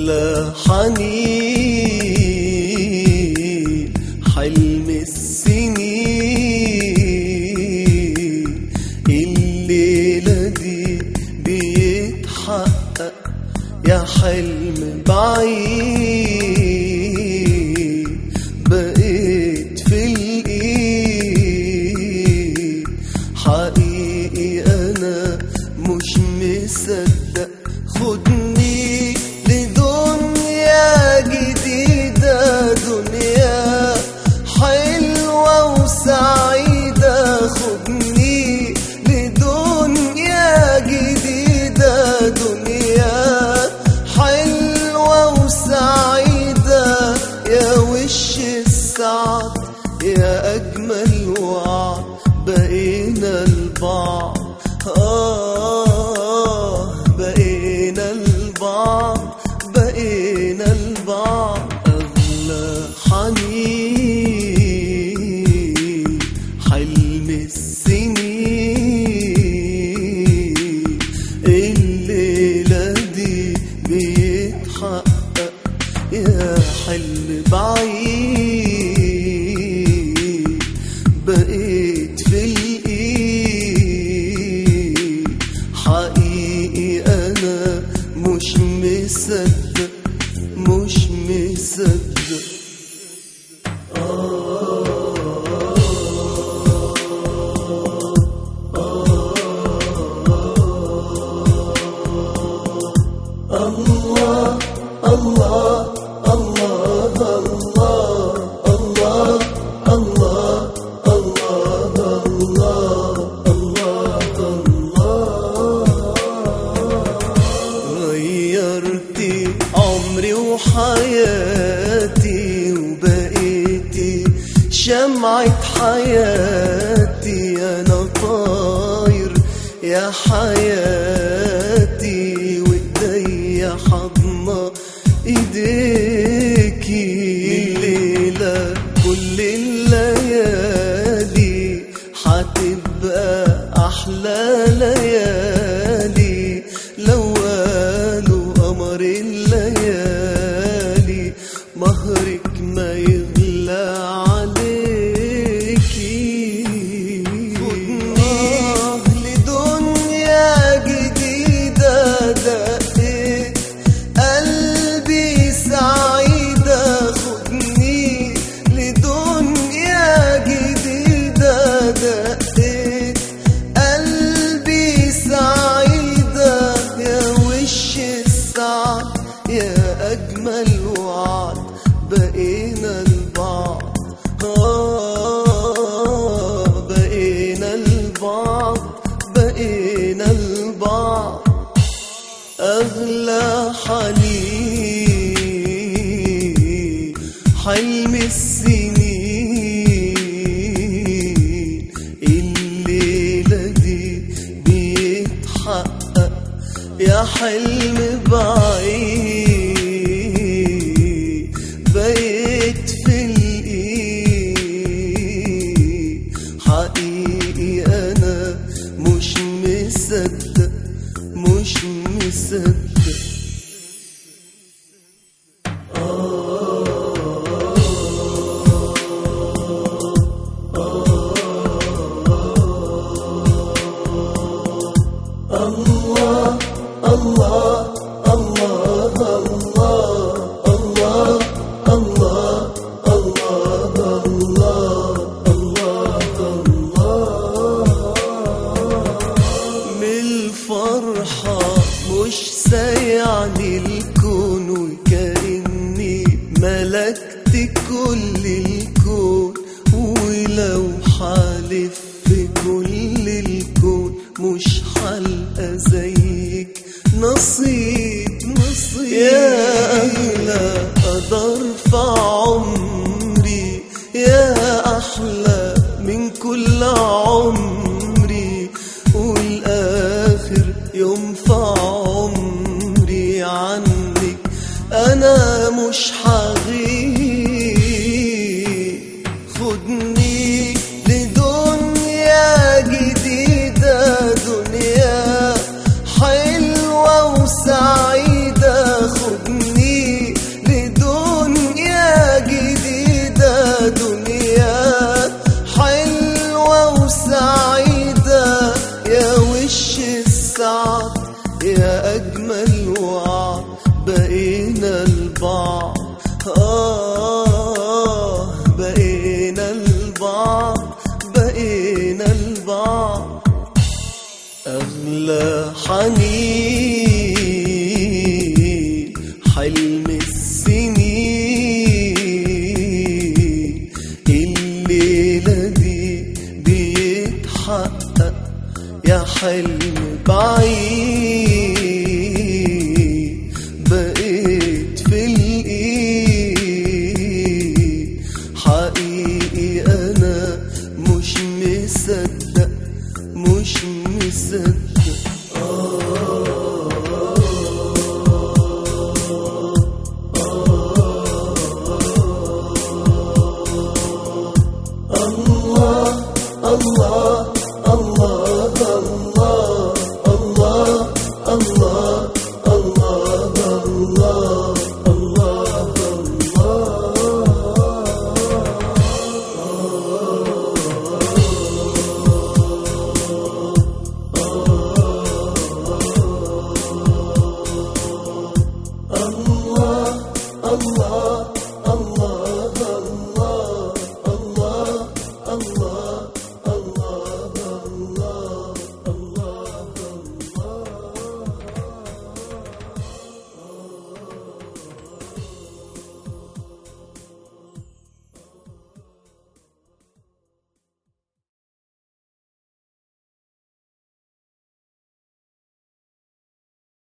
أغلى حنين حلم السنين الليلة دي بيتحقق يا حلم بعيد بقيت في الإيد حقيقي أنا مش مصدق خدني لدنيا جديدة دنيا حلوة وسعيدة خدني لدنيا جديدة دنيا حلوة وسعيدة يا وش السعد يا أجمل وعد بقينا البعض آه بقينا البعض بقينا البعض أغلى حنين حلم السنين الليلة دي بيتحقق يا حلم بعيد بقيت في الإيد حقيقي أنا مش مصدق مش مصدق الله الله الله الله الله الله الله الله الله غيرتي عمري وحياتي وبقيتي شمعة حياتي أنا طاير يا حياتي وإيديا حضنة إيديكي الليلة كل الليالي حتبقى أحلى ليالي لو قالوا قمر الليالي مهرك ما يغلى عليكي خدني لدنيا جديدة دقيت قلبي سعيدة خدني لدنيا جديدة دقيت قلبي سعيدة يا وش السعد يا أجمل وعد بقينا البعض آه بقينا البعض بقينا البعض أغلى حنين حلم السنين الليلة دي بيتحقق يا حلم بعيد بقيت في الإيد حقيقي أنا مش مصدق مش مصدق الله الله الله الله الله الله الله الله الله من الفرحة مش سايعني الكون وكأني ملكت كل الكون ولو حالف في كل الكون مش حلقة زيك نصيب نصيب يا أغلى قدر في عمري يا أحلى من كل عمري والآخر يوم في عمري عنك أنا مش حغيب خدني لدنيا جديدة دنيا حلوة وسعيدة خدني حلم بعيد بقيت في الايد حقيقي